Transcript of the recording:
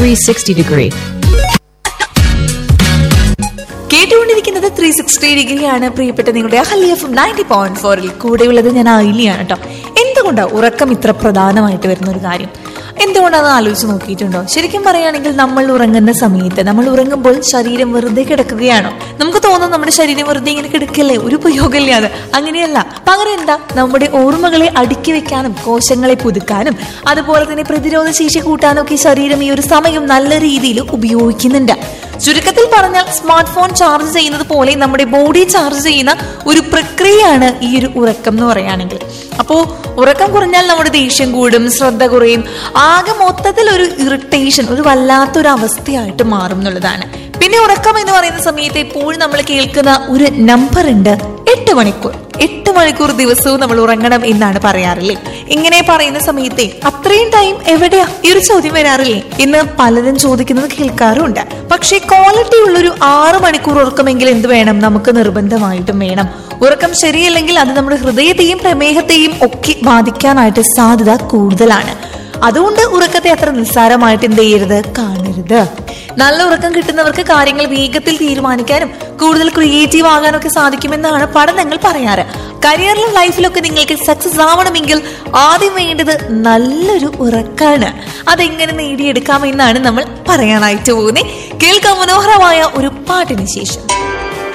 360 degree. കേട്ടുകൊണ്ടിരിക്കുന്നത് three sixty ഡിഗ്രിയാണ് പ്രിയപ്പെട്ട നിങ്ങളുടെ അഹല്യ എഫ് നയൻറ്റി പോയിന്റ് ഫോറിൽ കൂടെയുള്ളത് ഞാൻ ആയില്യാണ് കേട്ടോ എന്തുകൊണ്ടാണ് ഉറക്കം ഇത്ര പ്രധാനമായിട്ട് വരുന്ന ഒരു കാര്യം എന്തുകൊണ്ടാണ് ആലോചിച്ച് നോക്കിയിട്ടുണ്ടോ ശരിക്കും പറയുകയാണെങ്കിൽ നമ്മൾ ഉറങ്ങുന്ന സമയത്ത് നമ്മൾ ഉറങ്ങുമ്പോൾ ശരീരം വെറുതെ കിടക്കുകയാണോ നമുക്ക് തോന്നുന്നു നമ്മുടെ ശരീരം വെറുതെ ഇങ്ങനെ കിടക്കല്ലേ ഒരു ഉപയോഗമില്ല അത് അങ്ങനെയല്ല പകരം എന്താ നമ്മുടെ ഓർമ്മകളെ അടുക്കി വെക്കാനും കോശങ്ങളെ പുതുക്കാനും അതുപോലെ തന്നെ പ്രതിരോധ ശേഷി കൂട്ടാനും ഒക്കെ ശരീരം ഈ ഒരു സമയം നല്ല രീതിയിൽ ഉപയോഗിക്കുന്നുണ്ട് ചുരുക്കത്തിൽ പറഞ്ഞാൽ സ്മാർട്ട് ഫോൺ ചാർജ് ചെയ്യുന്നത് പോലെ നമ്മുടെ ബോഡി ചാർജ് ചെയ്യുന്ന ഒരു പ്രക്രിയയാണ് ഈ ഒരു ഉറക്കം എന്ന് പറയുകയാണെങ്കിൽ അപ്പോ ഉറക്കം കുറഞ്ഞാൽ നമ്മുടെ ദേഷ്യം കൂടും ശ്രദ്ധ കുറയും ആകെ മൊത്തത്തിൽ ഒരു ഇറിറ്റേഷൻ ഒരു വല്ലാത്തൊരു അവസ്ഥയായിട്ട് മാറും എന്നുള്ളതാണ് പിന്നെ ഉറക്കം എന്ന് പറയുന്ന സമയത്ത് എപ്പോഴും നമ്മൾ കേൾക്കുന്ന ഒരു നമ്പർ ഉണ്ട് എട്ട് മണിക്കൂർ എട്ട് മണിക്കൂർ ദിവസവും നമ്മൾ ഉറങ്ങണം എന്നാണ് പറയാറില്ലേ ഇങ്ങനെ പറയുന്ന സമയത്തെ അത്രയും ടൈം എവിടെയാ ഈ ഒരു ചോദ്യം വരാറില്ലേ ഇന്ന് പലരും ചോദിക്കുന്നത് കേൾക്കാറുണ്ട് പക്ഷേ ക്വാളിറ്റി ഉള്ളൊരു ആറ് മണിക്കൂർ ഉറക്കമെങ്കിൽ എന്ത് വേണം നമുക്ക് നിർബന്ധമായിട്ടും വേണം ഉറക്കം ശരിയല്ലെങ്കിൽ അത് നമ്മുടെ ഹൃദയത്തെയും പ്രമേഹത്തെയും ഒക്കെ ബാധിക്കാനായിട്ട് സാധ്യത കൂടുതലാണ് അതുകൊണ്ട് ഉറക്കത്തെ അത്ര നിസ്സാരമായിട്ട് എന്ത് ചെയ്യരുത് കാണരുത് നല്ല ഉറക്കം കിട്ടുന്നവർക്ക് കാര്യങ്ങൾ വേഗത്തിൽ തീരുമാനിക്കാനും കൂടുതൽ ക്രിയേറ്റീവ് ആകാനും ഒക്കെ സാധിക്കുമെന്നാണ് പഠനങ്ങൾ പറയാറ് കരിയറിലും ലൈഫിലൊക്കെ നിങ്ങൾക്ക് സക്സസ് ആവണമെങ്കിൽ ആദ്യം വേണ്ടത് നല്ലൊരു ഉറക്കാണ് അതെങ്ങനെ നേടിയെടുക്കാമെന്നാണ് നമ്മൾ പറയാനായിട്ട് പോകുന്നത് കേൾക്കാൻ മനോഹരമായ ഒരു പാട്ടിന് ശേഷം